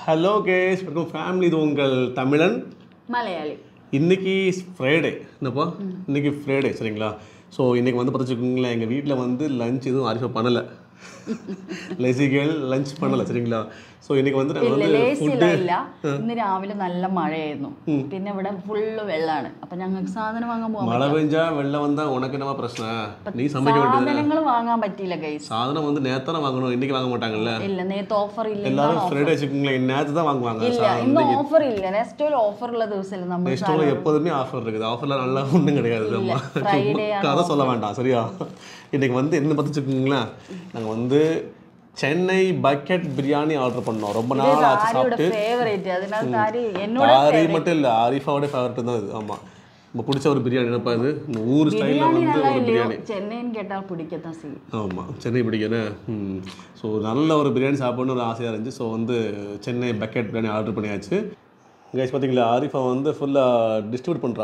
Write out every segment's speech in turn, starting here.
Hello case வணக்கம் family இது உங்கள் தமிழன் மலையாளி இன்னைக்கு ஃப்ரைடே என்னப்பா இன்னைக்கு ஃப்ரைடே சரிங்களா ஸோ இன்னைக்கு வந்து பார்த்துச்சுக்கோங்களேன் எங்கள் வீட்டில் வந்து லஞ்ச் எதுவும் அரிஃபா பண்ணலை லெசிகள் லஞ்ச் பண்ணலை சரிங்களா ஸோ இன்னைக்கு வந்து நாங்கள் ഇല്ല வந்து ലേസില്ല ഇല്ല ഇന്ന് രാവിലെ നല്ല മഴയായിരുന്നു പിന്നെ ഇവിടെ ഫുള്ള് വെള്ളമാണ് അപ്പൊ ഞങ്ങൾക്ക് സാധനം വാങ്ങാൻ പോകാൻ மழை பெஞ்சா வெள்ளம் வந்தா உனக்கு என்னமா பிரச்சனை நீ சமைக்க வேண்டியது സാധനങ്ങൾ വാങ്ങാൻ പറ്റിയില്ല ഗൈസ് சாதனம் வந்து நேத்தான வாங்கணும் இன்னைக்கு வாங்க மாட்டாங்கல்ல ഇല്ല നേരത്തെ ഓഫർ ഇല്ല எல்லாரும் ஃப்ரைடே வச்சுக்கோங்களேன் நேற்று தான் வாங்குவாங்க ഇല്ല ഇന്ന് ഓഫർ ഇല്ല നെക്സ്റ്റ് ഓഫർ ഉള്ള ദിവസമല്ല നമ്മൾ நெக்ஸ்ட் எப்போதுமே ஆஃபர் இருக்குது ஆஃபர்ல நல்லா ஒன்றும் கிடையாது நம்ம Friday சும்மா கதை சொல்ல வேண்டாம் சரியா இன்னைக்கு வந்து என்ன பார்த்து வச்சுக்கோங்களேன் நாங்கள் வந்து சென்னை பக்கெட் பிரியாணி ஆர்டர் பண்ணோம் ரொம்ப நாள் ஆச்சு ആരിയുടെ சாப்பிட்டு ഫേവറേറ്റ് അതിനകത്ത് ആര് എന്നോട് ஆரி மட்டும் இல்லை ஆரிஃபாவோட ஃபேவரட் தான் இது ஆமாம் நம்ம பிடிச்ச ஒரு பிரியாணி என்னப்பா இது இந்த ஊர் ஸ்டைலில் ബിരിയാണി வந்து நல்லா ஒரு இல்லையோ பிரியாணி சென்னைன்னு கேட்டால் பிடிக்கத்தான் செய்யும் ஆமாம் சென்னை பிடிக்கணும் ம் ஸோ நல்ல ஒரு பிரியாணி சாப்பிடணும்னு ஒரு ஆசையாக இருந்துச்சு ஸோ வந்து சென்னை பக்கெட் பிரியாணி ஆர்டர் பண்ணியாச்சு கைஸ் பார்த்தீங்களா ஆரிஃபா வந்து ஃபுல்லாக டிஸ்ட்ரிபியூட் பண்ணுறா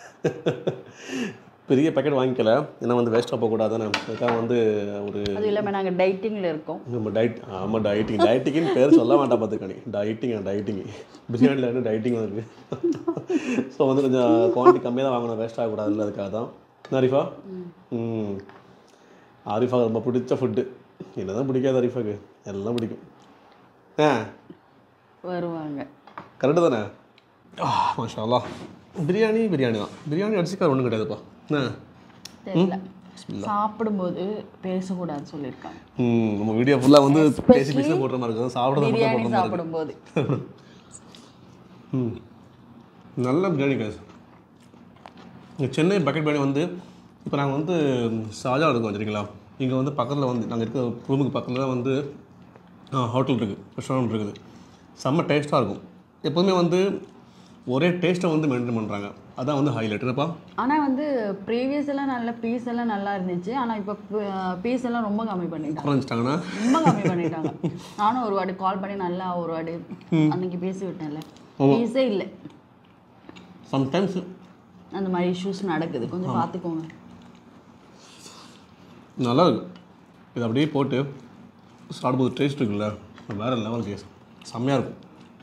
பெரிய பேக்கெட் வாங்கிக்கல ஏன்னா வந்து வேஸ்ட்டாக போகக்கூடாதுன்னு அதுக்காக வந்து ஒரு அதுவும் இல்லாமல் நாங்கள் டைட்டிங்கில் இருக்கோம் நம்ம டயட் ஆமாம் டயட்டிங் டயட்டிங்னு பேர் சொல்ல வேண்டாம் பார்த்துக்கணி டயட்டிங் டயட்டிங் பிரியாணியில் வந்து டயட்டிங் வந்து ஸோ வந்து கொஞ்சம் குவான்டிட்டி கம்மியாக தான் வாங்கணும் வேஸ்ட் ஆகக்கூடாதுல்ல அதுக்காக தான் என்ன ஆரிஃபா ம் ஆரிஃபா ரொம்ப பிடிச்ச ஃபுட்டு என்ன தான் பிடிக்காது ஆரிஃபாக்கு எல்லாம் பிடிக்கும் ஆ வருவாங்க கரெக்டு தானே ஆ மாஷா அல்லாஹ். பிரியாணி பிரியாணி தான் பிரியாணி அடிச்சுக்கார ஒன்றும் கிடையாதுப்பா என்ன தெரியல சாப்பிடும்போது பேசக்கூடாதுன்னு சொல்லியிருக்காங்க ம் நம்ம வீடியோ ஃபுல்லாக வந்து பேசி பேசி தான் போடுற மாதிரி இருக்கும் சாப்பிட்றது மட்டும் தான் பிரியாணி போடுற மாதிரி இருக்கு. சாப்பிடும்போது ம் நல்ல பிரியாணி காசு இங்கே சென்னை பக்கெட் பிரியாணி வந்து இப்போ நாங்கள் வந்து சாஜா இருக்கோம் சரிங்களா இங்கே வந்து பக்கத்தில் வந்து நாங்கள் இருக்க ரூமுக்கு பக்கத்தில் தான் வந்து ஹோட்டல் இருக்குது ரெஸ்டாரண்ட் இருக்குது செம்ம டேஸ்ட்டாக இருக்கும் எப்போதுமே வந்து ஒரே டேஸ்ட்டை வந்து மெயின்டைன் பண்ணுறாங்க அதான் வந்து ஹைலைட் என்னப்பா ஆனா வந்து ப்ரீவியஸ் எல்லாம் நல்ல பீஸ் எல்லாம் நல்லா இருந்துச்சு ஆனா இப்போ பீஸ் எல்லாம் ரொம்ப கம்மி பண்ணிட்டாங்க குறைஞ்சிட்டாங்கன்னா ரொம்ப கம்மி பண்ணிட்டாங்க நானும் ஒரு வாட்டி கால் பண்ணி நல்லா ஒரு வாட்டி அன்னைக்கு பேசி விட்டேன்ல பீஸே இல்லை சம்டைம்ஸ் அந்த மாதிரி இஷ்யூஸ் நடக்குது கொஞ்சம் பார்த்துக்கோங்க நல்லா இருக்கு இது அப்படியே போட்டு சாப்பிடும்போது டேஸ்ட் இருக்குல்ல வேறு லெவல் கேஸ் செம்மையாக இருக்கும்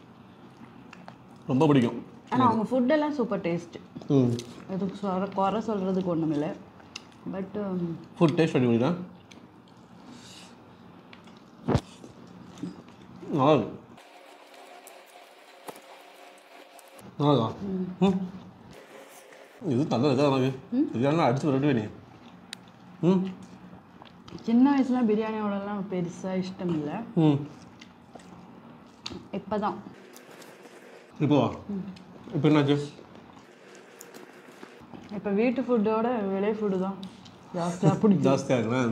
ரொம்ப பிடிக்கும் ஆனா அவங்க ஃபுட் எல்லாம் சூப்பர் டேஸ்ட் ம் அது சொர குறை சொல்றதுக்கு ஒண்ணும் இல்லை பட் ஃபுட் டேஸ்ட் பண்ணி முடியுதா நல்லா இருக்கு நல்லா இருக்கா ம் இது நல்ல இதாக எனக்கு இதெல்லாம் அடிச்சு விரட்டுவே நீ ம் சின்ன வயசுல பிரியாணியோடலாம் பெருசா இஷ்டம் இல்லை ம் இப்பதான் இப்போ வா இப்போ என்னாச்சு இப்போ வீட்டு ஃபுட்டோட வெளியே ஃபுட்டு தான் ஜாஸ்தியாக பிடிக்கும் ஜாஸ்தியாக இருக்குண்ணா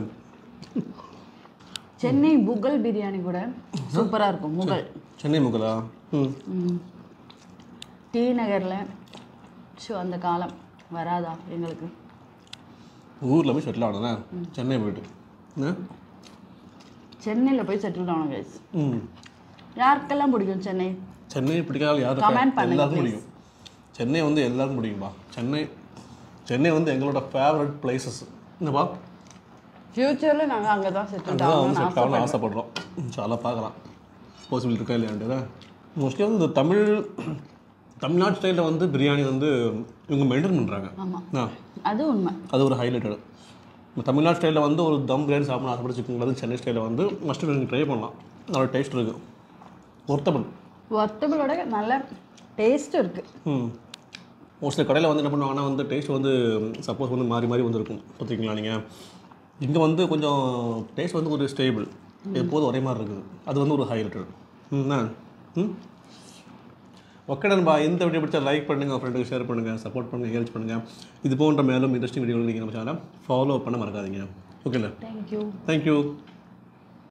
சென்னை புகழ் பிரியாணி கூட சூப்பரா இருக்கும் முகல் சென்னை முகலா ம் ம். டி நகர்ல ஷோ அந்த காலம் வராதா எங்களுக்கு ஊரில் போய் செட்டில் ஆகணும்ண்ணே சென்னை போயிட்டு என்ன சென்னையில போய் செட்டில் ஆகணும் கைஸ் ம் யாருக்கெல்லாம் பிடிக்கும் சென்னை சென்னை பிடிக்காத யாரும் Comment இருக்கா? பண்ணுங்க, எல்லாருக்கும் பிடிக்கும் சென்னை வந்து எல்லாருக்கும் பிடிக்கும்பா சென்னை சென்னை வந்து எங்களோட ஃபேவரட் பிளேசஸ் என்னப்பா ஃப்யூச்சர்ல நாங்க அங்கே தான் செட்டில் அதான் வந்து ஆகணும்னு செட் ஆகணும்னு ஆசைப்படுறோம் ஆசைப்படுறோம் சாலா பார்க்கலாம் பாசிபிள் இருக்கா இல்லையான்ட்டு மோஸ்ட்லி வந்து இந்த தமிழ் தமிழ்நாட்டு ஸ்டைலில் வந்து பிரியாணி வந்து இவங்க மெயின்டைன் பண்ணுறாங்க ஆமா ஆ அது உண்மை அது ஒரு ஹைலைட்டடு தமிழ்நாடு ஸ்டைலில் வந்து ஒரு தம் பிரியாணி சாப்பிடணும் ஆசைப்பட்டு வச்சுக்கோங்களேன் சென்னை ஸ்டைலில் வந்து மஸ்ட் நீங்கள் ட்ரை பண்ணலாம் அதோட டேஸ்ட் இருக்குது ஒர்த்தபிள் ஒர்த்தபிளோட நல்ல டேஸ்ட் இருக்கு ம் ஒரு சில கடையில் வந்து என்ன பண்ணுவாங்கன்னா வந்து டேஸ்ட் வந்து சப்போஸ் வந்து மாறி மாறி வந்துருக்கும் பார்த்துருக்கீங்களா நீங்கள் இங்கே வந்து கொஞ்சம் டேஸ்ட் வந்து ஒரு ஸ்டேபிள் எப்போதும் ஒரே மாதிரி இருக்குது அது வந்து ஒரு ஹைலைட்டட் ம் ம் ஓகே நண்பா இந்த வீடியோ பிடிச்சா லைக் பண்ணுங்கள் ஃப்ரெண்டுக்கு ஷேர் பண்ணுங்கள் சப்போர்ட் பண்ணுங்கள் ஹெல்ப் பண்ணுங்கள் இது போன்ற மேலும் இன்ட்ரெஸ்டிங் வீடியோ நீங்கள் நம்ம சேனலை ஃபாலோ பண்ண மறக்காதீங்க ஓகேல தேங்க்யூ தேங்க்யூ